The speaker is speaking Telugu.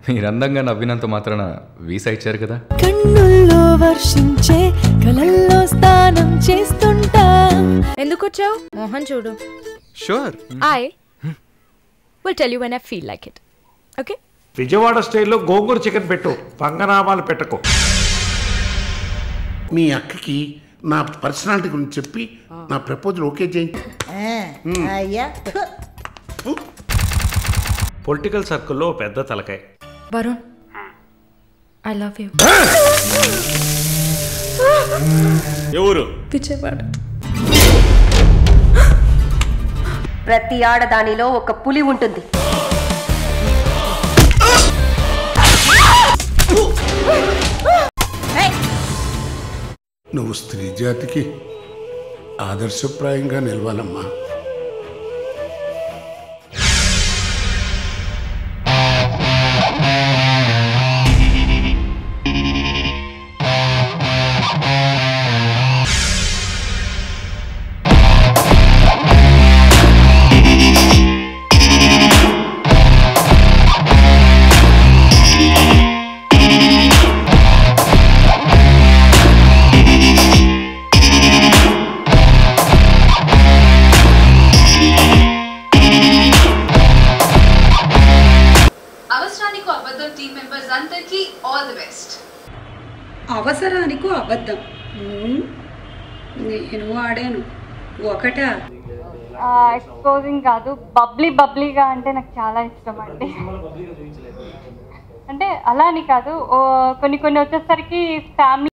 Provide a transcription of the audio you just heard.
మీరు అందంగా నవ్వినంత మాత్రాన వీసా ఇచ్చారు కదా కన్నుల్లో వర్షించే కలల్లో స్నానం చేస్తుంటా ఎందుకు వచ్చావు మోహన్ చూడు sure I will tell you when I feel like it okay Vijayawada స్టైల్లో గోంగూర చికెన్ పెట్టు పంగనామాలు పెట్టకు మీ అక్కకి నా పర్సనాలిటీ గురించి చెప్పి నా ప్రపోజల్ ఓకే చేయండి అయ్యా పొలిటికల్ సర్కిల్లో ఓ పెద్ద తలకాయ వరుణ్ ఐ లవ్ యూ ఎవరు విజయవాడ ప్రతి ఆడదానిలో ఒక పులి ఉంటుంది నువ్వు స్త్రీ జాతికి ఆదర్శప్రాయంగా నిలవాలమ్మా అవసరానికి అబద్ధం టీం మెంబర్స్ అందరికీ ఆల్ ది బెస్ట్ అవసరానికి అబద్ధం మ్మ్. నేను ఆడాను ఒకటా ఎక్స్పోజింగ్ కాదు బబ్లీ బబ్లీగా అంటే నాకు చాలా ఇష్టం అండి అంటే అలా అని కాదు ఓ కొన్ని కొన్ని వచ్చేసరికి ఫ్యామిలీ